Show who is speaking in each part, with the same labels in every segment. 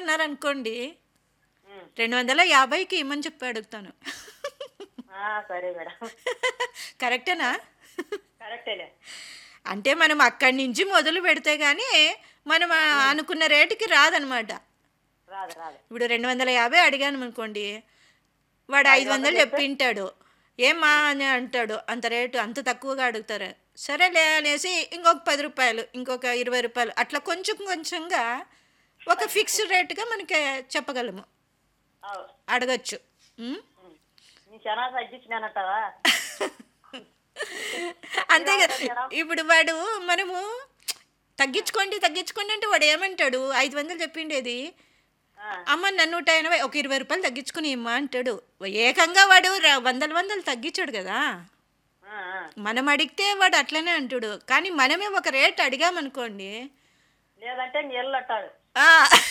Speaker 1: అన్నారు అనుకోండి
Speaker 2: ఉమ్.
Speaker 1: రెండు వందల యాభైకి ఇమ్మని చెప్పి అడుగుతాను
Speaker 2: ఆ, సరే మేడం
Speaker 1: కరెక్టేనా
Speaker 2: కరెక్టేలే
Speaker 1: అంటే మనం అక్కడి నుంచి మొదలు పెడితే కానీ మనం ఆ అనుకున్న రేటుకి రాదనమాట
Speaker 2: రాదు రాదు
Speaker 1: ఇప్పుడు రెండు వందల యాభై అడిగాను అనుకోండి వాడు ఐదు వందలు చెప్పింటాడు ఏమ్మా అని అంటాడు అంత రేటు అంత తక్కువగా అడుగుతారు సరేలే అనేసి ఇంకొక పది రూపాయలు ఇంకొక ఇరవై రూపాయలు అట్లా కొంచెం కొంచెంగా ఒక ఫిక్స్డ్ రేటుగా మనకి చెప్పగలము
Speaker 2: అవు
Speaker 1: అడగచ్చు ఉం?
Speaker 2: ఉమ్. నీ చాలా తగ్గించినానంటావా
Speaker 1: అంతే కదా ఇప్పుడు వాడు మనము తగ్గించుకోండి తగ్గించుకోండి అంటే వాడు ఏమంటాడు ఐదు వందలు చెప్పిండేది
Speaker 2: ఆ,
Speaker 1: అమ్మ నన్ను నూట ఎనభై ఒక ఇరవై రూపాయలు తగ్గించుకుని ఇమ్మా అంటాడు ఏకంగా వాడు ర- వందల వందలు తగ్గించాడు కదా
Speaker 2: ఆ, ఆ.
Speaker 1: మనం అడిగితే వాడు అట్లనే అంటాడు కానీ మనమే ఒక రేట్ అడిగామనుకోండి
Speaker 2: లేదంటే నీళ్ళు అంటాడు
Speaker 1: ఆ,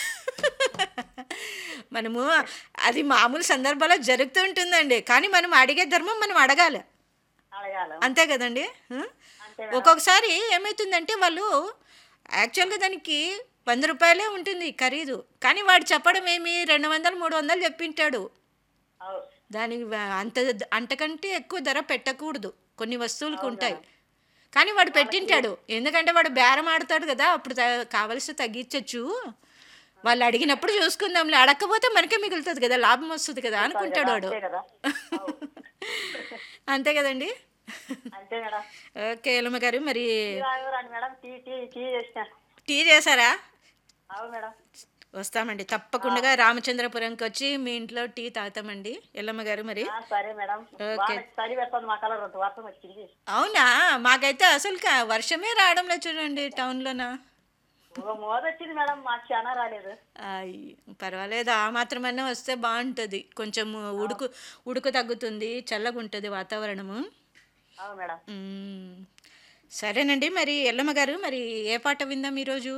Speaker 1: మనము అది మామూలు సందర్భాల్లో జరుగుతూ ఉంటుందండి కానీ మనం అడిగే ధర్మం మనం అడగాలి
Speaker 2: అడగాలి
Speaker 1: అంతే కదండి ఆ?
Speaker 2: అంతే
Speaker 1: ఒక్కొక్కసారి ఏమవుతుందంటే వాళ్ళు యాక్చువల్గా దానికి వంద రూపాయలే ఉంటుంది ఖరీదు కానీ వాడు చెప్పడం ఏమి రెండు వందలు మూడు వందలు చెప్పింటాడు
Speaker 2: అవు
Speaker 1: దానికి వా- అంత అంతకంటే ఎక్కువ ధర పెట్టకూడదు కొన్ని వస్తువులకు ఉంటాయి కానీ వాడు పెట్టింటాడు ఎందుకంటే వాడు బేరం ఆడతాడు కదా అప్పుడు త- కావలసి తగ్గించవచ్చు వాళ్ళు అడిగినప్పుడు చూసుకుందాంలే అడగకపోతే మనకే మిగులుతుంది కదా లాభం వస్తుంది కదా అనుకుంటాడు వాడు
Speaker 2: అంతే కదా అవు.
Speaker 1: అంతే కదండి
Speaker 2: అంతే మేడం
Speaker 1: ఓకే ఎలమ్మ గారు మరి
Speaker 2: టీ తాగురండి మేడం టీ టీ టీ చేసిన
Speaker 1: టీ చేశారా
Speaker 2: అవు మేడం
Speaker 1: వస్తామండి తప్పకుండా రామచంద్రపురంకి వచ్చి మీ ఇంట్లో టీ తాగుతామండి ఎల్లమ్మ గారు మరి
Speaker 2: ఆ, సరే మేడం బాగా చలి పెడుతుంది మా కలర్ రెండు వర్షం వచ్చింది
Speaker 1: అవునా మాకైతే అసలు కా- వర్షమే రావడం లేదు చూడండి టౌన్లోనా
Speaker 2: ఒక మోద వచ్చింది మేడం మాకు చాలా రాలేదు
Speaker 1: అయ్, పర్వాలేదు ఆ మాత్రమైనా వస్తే బాగుంటుంది కొంచెం ఉడుకు ఉడుకు తగ్గుతుంది చల్లగా ఉంటుంది వాతావరణము
Speaker 2: అవు మేడం
Speaker 1: మ్మ్. సరేనండి మరి ఎల్లమ్మ గారు మరి ఏ పాట విందాం ఈరోజు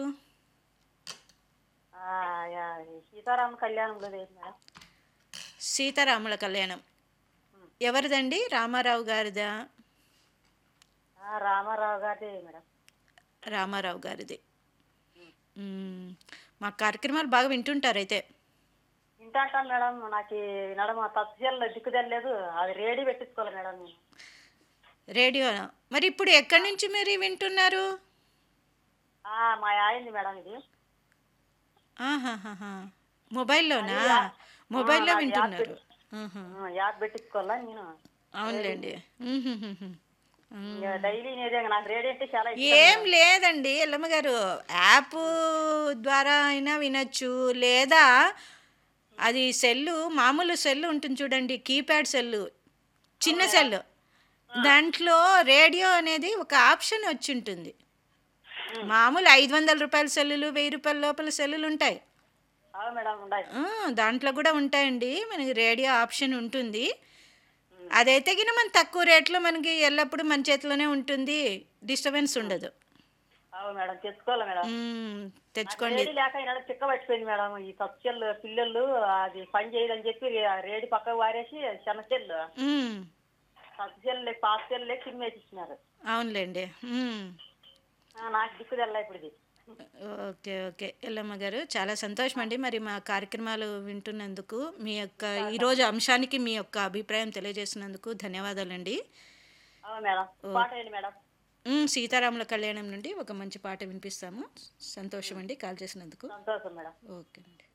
Speaker 2: ఆ, యా, ఈ సీతారామ కళ్యాణంలో లేదు మేడం
Speaker 1: సీతారాముల కళ్యాణం ఎవరిదండి రామారావు గారిదా
Speaker 2: ఆ, రామారావు గారి మేడం
Speaker 1: రామారావు గారిది మ్మ్. మా కార్యక్రమాలు బాగా వింటుంటారు అయితే
Speaker 2: వింటాంటాను మేడం నాకు నడమ తత్సీల్లో దిక్కు తెలియలేదు అది రెడీ పెట్టించుకోవాలి మేడం నేను
Speaker 1: రేడియో మరి ఇప్పుడు ఎక్కడి నుంచి మీరు వింటున్నారు
Speaker 2: ఆ, మా ఆయనది మేడం ఇది
Speaker 1: ఆహాహాహా. మొబైల్లోనా మొబైల్లో వింటున్నారు ఆహా.
Speaker 2: ఆ, యాప్ పెట్టించుకోవాలా నేను
Speaker 1: అవునులేండి మ్మ్హ్మ్హ్మ్.
Speaker 2: ఇంకా డైలీ నేదే నాకు రెడీ అంటే చాలా ఇష్టం
Speaker 1: ఏం లేదండి ఎల్లమ్మ గారు యాప్ ద్వారా అయినా వినొచ్చు లేదా అది సెల్లు మామూలు సెల్లు ఉంటుంది చూడండి కీప్యాడ్ సెల్లు చిన్న సెల్లు దాంట్లో రేడియో అనేది ఒక ఆప్షన్ వచ్చి ఉంటుంది మామూలు ఐదు వందల రూపాయల సెల్లులు వెయ్యి రూపాయల లోపల సెల్లులు ఉంటాయి
Speaker 2: అవు మేడం ఉండాలి
Speaker 1: ఆ, దాంట్లో కూడా ఉంటాయండి మనకి రేడియో ఆప్షన్ ఉంటుంది అదైతే గిన మన తక్కువ రేట్లో మనకి ఎల్లప్పుడూ మన చేతిలోనే ఉంటుంది డిస్టర్బెన్స్ ఉండదు
Speaker 2: అవు మేడం తెచ్చుకోవాలి మేడం
Speaker 1: మ్మ్, తెచ్చుకోండి
Speaker 2: రేడి లేక ఈనాడు చిక్క పట్టిపోయింది మేడం ఈ తత్సెల్లు పిల్లలు అది పని చేయదని చెప్పి రేడి పక్కకు వారేసి శనచెల్లు
Speaker 1: మ్మ్,
Speaker 2: తత్సెల్లు పాత సెల్లు సిమ్ ఇచ్చినారు
Speaker 1: అవునులేండి మ్మ్.
Speaker 2: నాకు దిక్కు తెల్ల ఇప్పుడు ఇది
Speaker 1: ఓకే ఓకే ఎల్లమ్మ గారు చాలా సంతోషం అండి మరి మా కార్యక్రమాలు వింటున్నందుకు మీ యొక్క ఈరోజు అంశానికి మీ యొక్క అభిప్రాయం తెలియజేసినందుకు ధన్యవాదాలండి
Speaker 2: అవు మేడం పాట ఏంటి మేడం
Speaker 1: మ్మ్, సీతారాముల కళ్యాణం నుండి ఒక మంచి పాట వినిపిస్తాము సంతోషం అండి కాల్ చేసినందుకు
Speaker 2: సంతోషం మేడం
Speaker 1: ఓకే అండి